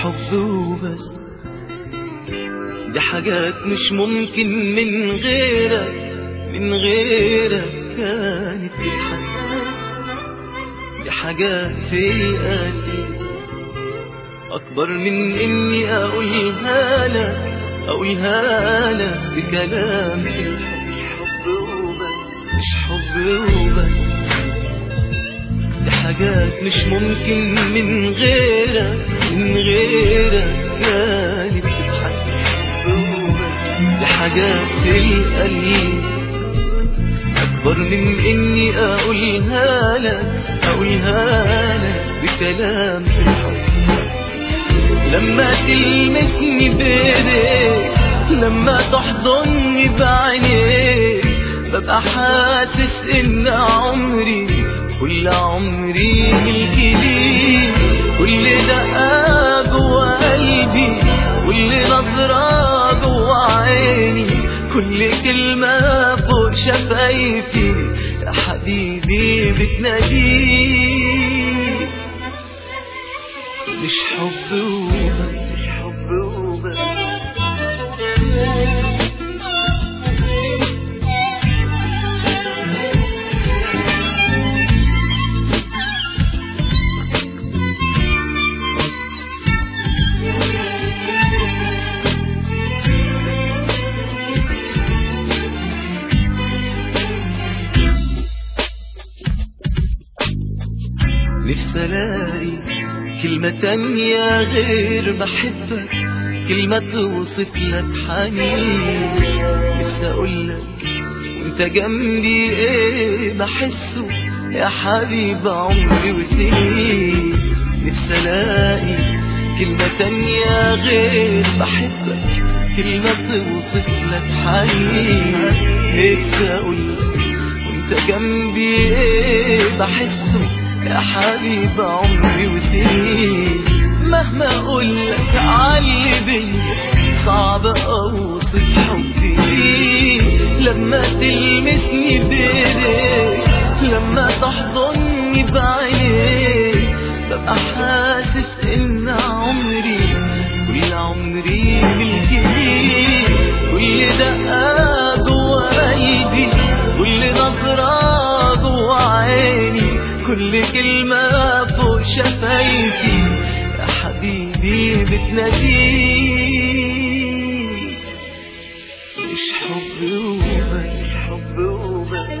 حب وبس دي حاجات مش ممكن من غيرك من غيرك كانت تتحقق دي حاجات في قلبي أكبر من إني أقولها لك أقولها لك بكلام الحب وبس مش حب وبس دي حاجات مش ممكن من غيرك من غيرك كانت تتحقق دي حاجات في القلب أكبر من إني أقولها لك أقولها لك بكلام الحب لما تلمسني بإيديك لما تحضني بعينيك ببقى حاسس إن عمري كل عمري ملكي ليك كل دقة جوا قلبي كل نظرة جوا عيني كل كلمة فوق شفايفي يا حبيبي بتناديك مش حب وبس مش حب وبس نفسي الاقي كلمة تانية غير بحبك كلمة توصف لك حنين نفسي اقولك وانت جنبي ايه بحسه يا حبيب عمري وسنين نفسي الاقي كلمة تانية غير بحبك كلمة توصف لك حنين نفسي اقولك وانت جنبي ايه بحسه يا حبيب عمري وسنين مهما اقولك علي بيا صعب اوصف حبي ليك لما تلمسني بايديك لما تحضني بعينيك ببقى حاسس ان عمري كل عمري ملكي ليك كل دقة جوا قلبي كل نظرة جوا عيني كل كلمة فوق شفايفي يا حبيبي بتناديك مش حب وبس حب وبس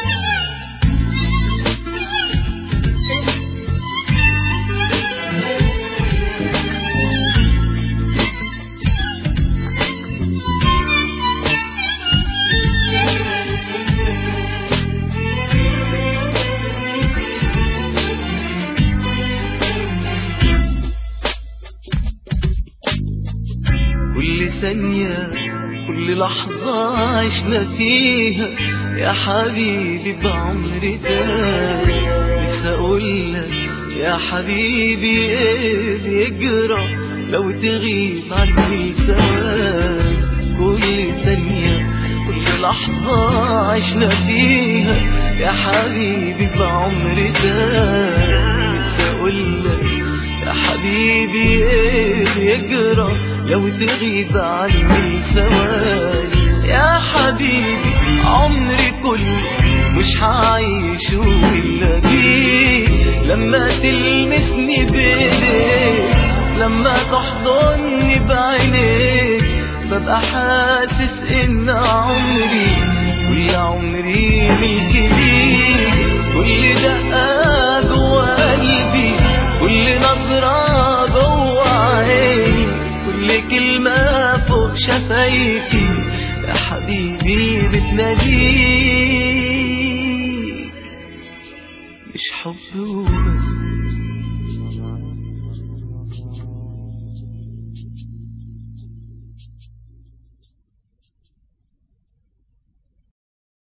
كل ثانية كل لحظة عشنا فيها يا حبيبي بعمري ده نفسي أقولك يا حبيبي إيه بيجرى لو تغيب عني ثواني كل ثانية كل لحظة عشنا فيها يا حبيبي بعمري ده نفسي أقولك يا حبيبي إيه بيجرى لو تغيب عني ثواني يا حبيبي عمري كله مش هعيشه إلا بيك لما تلمسني بإيديك لما تحضني بعينيك ببقى حاسس إن عمري كل عمري ملكي ليك كل دقة جوا قلبي كل نظرة جوا عيني كل كلمة فوق شفايفي يا حبيبي بتناديك مش حب